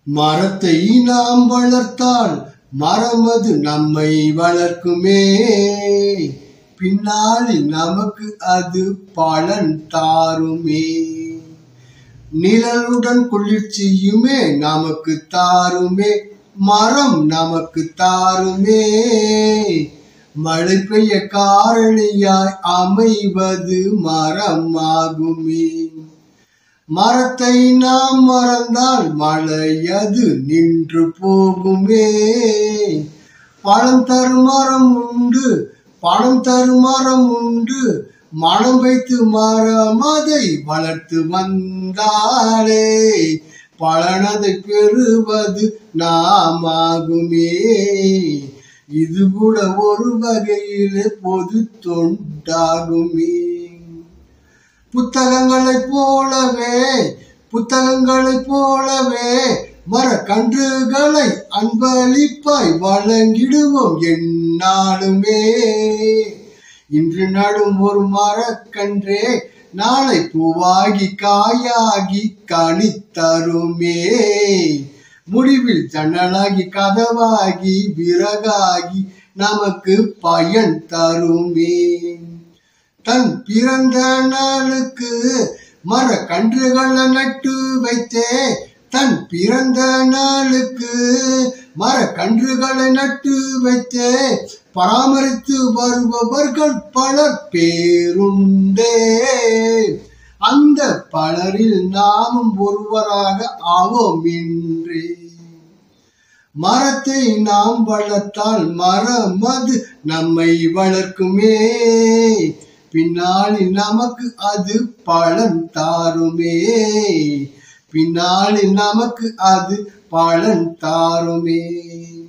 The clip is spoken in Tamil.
மரத்தை நாம் வளர்த்தால் மரமது நம்மை வளர்க்குமே பின்னாளில் நமக்கு அது பலன் தாருமே நிழலுடன் குளிர்ச்சியுமே நமக்கு தாருமே மரம் நமக்கு தாருமே மழை பெய்ய காரணியாய் அமைவது மரமாகுமே மரத்தை நாம் மறந்தால் மழையது நின்று போகுமே பழம் தரும் மரம் உண்டு பணம் தரும் மரம் உண்டு மனம் வைத்து மரம் அதை வளர்த்து வந்தாலே பலனதை பெறுவது நாமாகுமே இது கூட ஒரு வகையிலே பொது தொண்டாகுமே புத்தகங்களைப் போலவே புத்தகங்களைப் போலவே மரக்கன்றுகளை அன்பளிப்பாய் வழங்கிடுவோம் எந்நாளுமே இன்று நடும் ஒரு மரக்கன்றே நாளை பூவாகி காயாகி கனி தருமே முடிவில் ஜன்னலாகி கதவாகி விறகாகி நமக்கு பயன் தருமே தன் பிறந்த நாளுக்கு மரக்கன்றுகளை நட்டு வைத்தே தன் பிறந்த நாளுக்கு மரக்கன்றுகளை நட்டு வைத்தே பராமரித்து வருபவர்கள் பலர் பேருண்டே அந்த பலரில் நாமும் ஒருவராக ஆவோம் இன்றே மரத்தை நாம் வளர்த்தால் மரம் அது நம்மை வளர்க்குமே பின்னாளில் நமக்கு அது பலன் தாருமே பின்னாளில் நமக்கு அது பலன் தாருமே